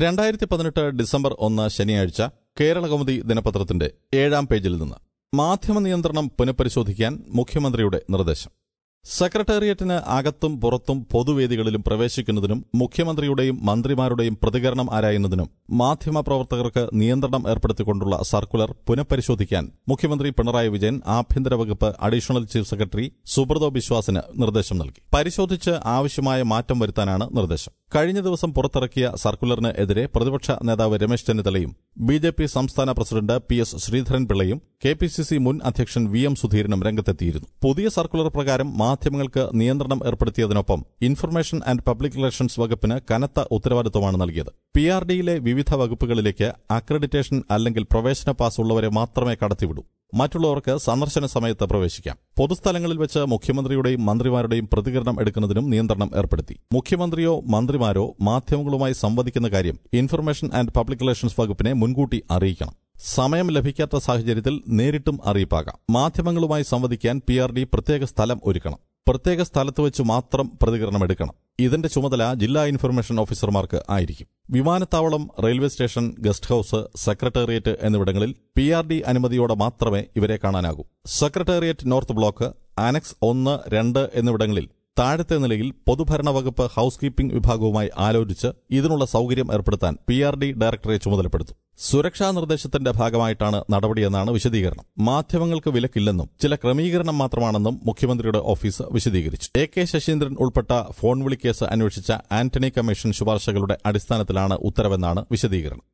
രണ്ടായിരത്തി പതിനെട്ട് ഡിസംബർ ഒന്ന് ശനിയാഴ്ച കേരളകൗമുദി ദിനപത്രത്തിന്റെ ഏഴാം പേജിൽ നിന്ന് മാധ്യമ നിയന്ത്രണം പുനഃപരിശോധിക്കാൻ മുഖ്യമന്ത്രിയുടെ നിർദ്ദേശം സെക്രട്ടേറിയറ്റിന് അകത്തും പുറത്തും പൊതുവേദികളിലും പ്രവേശിക്കുന്നതിനും മുഖ്യമന്ത്രിയുടെയും മന്ത്രിമാരുടെയും പ്രതികരണം ആരായുന്നതിനും മാധ്യമപ്രവർത്തകർക്ക് നിയന്ത്രണം ഏർപ്പെടുത്തിക്കൊണ്ടുള്ള സർക്കുലർ പുനഃപരിശോധിക്കാൻ മുഖ്യമന്ത്രി പിണറായി വിജയൻ ആഭ്യന്തര വകുപ്പ് അഡീഷണൽ ചീഫ് സെക്രട്ടറി സുബ്രതോ ബിശ്വാസിന് നിർദ്ദേശം നൽകി പരിശോധിച്ച് ആവശ്യമായ മാറ്റം വരുത്താനാണ് നിർദ്ദേശം കഴിഞ്ഞ ദിവസം പുറത്തിറക്കിയ സർക്കുലറിന് എതിരെ പ്രതിപക്ഷ നേതാവ് രമേശ് ചെന്നിത്തലയും ബി ജെ പി സംസ്ഥാന പ്രസിഡന്റ് പി എസ് ശ്രീധരൻപിള്ളയും കെ പി സി സി മുൻ അധ്യക്ഷൻ വി എം സുധീരനും രംഗത്തെത്തിയിരുന്നു പുതിയ സർക്കുലർ പ്രകാരം മാധ്യമങ്ങൾക്ക് നിയന്ത്രണം ഏർപ്പെടുത്തിയതിനൊപ്പം ഇൻഫർമേഷൻ ആൻഡ് പബ്ലിക് റിലേഷൻസ് വകുപ്പിന് കനത്ത ഉത്തരവാദിത്തമാണ് നൽകിയത് പി ആർ ഡിയിലെ വിവിധ വകുപ്പുകളിലേക്ക് അക്രഡിറ്റേഷൻ അല്ലെങ്കിൽ പ്രവേശന പാസ് ഉള്ളവരെ മാത്രമേ കടത്തിവിടൂ മറ്റുള്ളവർക്ക് സന്ദർശന സമയത്ത് പ്രവേശിക്കാം പൊതുസ്ഥലങ്ങളിൽ വെച്ച് മുഖ്യമന്ത്രിയുടെയും മന്ത്രിമാരുടെയും പ്രതികരണം എടുക്കുന്നതിനും നിയന്ത്രണം ഏർപ്പെടുത്തി മുഖ്യമന്ത്രിയോ മന്ത്രിമാരോ മാധ്യമങ്ങളുമായി സംവദിക്കുന്ന കാര്യം ഇൻഫർമേഷൻ ആൻഡ് പബ്ലിക് റിലേഷൻസ് വകുപ്പിനെ മുൻകൂട്ടി അറിയിക്കണം സമയം ലഭിക്കാത്ത സാഹചര്യത്തിൽ നേരിട്ടും അറിയിപ്പാകാം മാധ്യമങ്ങളുമായി സംവദിക്കാൻ പി ആർ ഡി പ്രത്യേക സ്ഥലം ഒരുക്കണം പ്രത്യേക സ്ഥലത്ത് വെച്ച് മാത്രം പ്രതികരണം എടുക്കണം ഇതിന്റെ ചുമതല ജില്ലാ ഇൻഫർമേഷൻ ഓഫീസർമാർക്ക് ആയിരിക്കും വിമാനത്താവളം railway station guest house secretariat എന്നിവിടങ്ങളിൽ പി ആർ ഡി അനുമതിയോടെ മാത്രമേ ഇവരെ കാണാനാകൂ സെക്രട്ടേറിയറ്റ് നോർത്ത് ബ്ലോക്ക് ആനക്സ് ഒന്ന് രണ്ട് എന്നിവിടങ്ങളിൽ താഴത്തെ നിലയിൽ പൊതുഭരണ വകുപ്പ് ഹൌസ് കീപ്പിംഗ് വിഭാഗവുമായി ആലോചിച്ച് ഇതിനുള്ള സൌകര്യം ഏർപ്പെടുത്താൻ പി ആർ ഡി ഡയറക്ടറെ ചുമതലപ്പെടുത്തും സുരക്ഷാ നിർദ്ദേശത്തിന്റെ ഭാഗമായിട്ടാണ് നടപടിയെന്നാണ് വിശദീകരണം മാധ്യമങ്ങൾക്ക് വിലക്കില്ലെന്നും ചില ക്രമീകരണം മാത്രമാണെന്നും മുഖ്യമന്ത്രിയുടെ ഓഫീസ് വിശദീകരിച്ചു എ കെ ശശീന്ദ്രൻ ഉൾപ്പെട്ട ഫോൺ വിളിക്കേസ് അന്വേഷിച്ച ആന്റണി കമ്മീഷൻ ശുപാർശകളുടെ അടിസ്ഥാനത്തിലാണ് ഉത്തരവെന്നാണ് വിശദീകരണം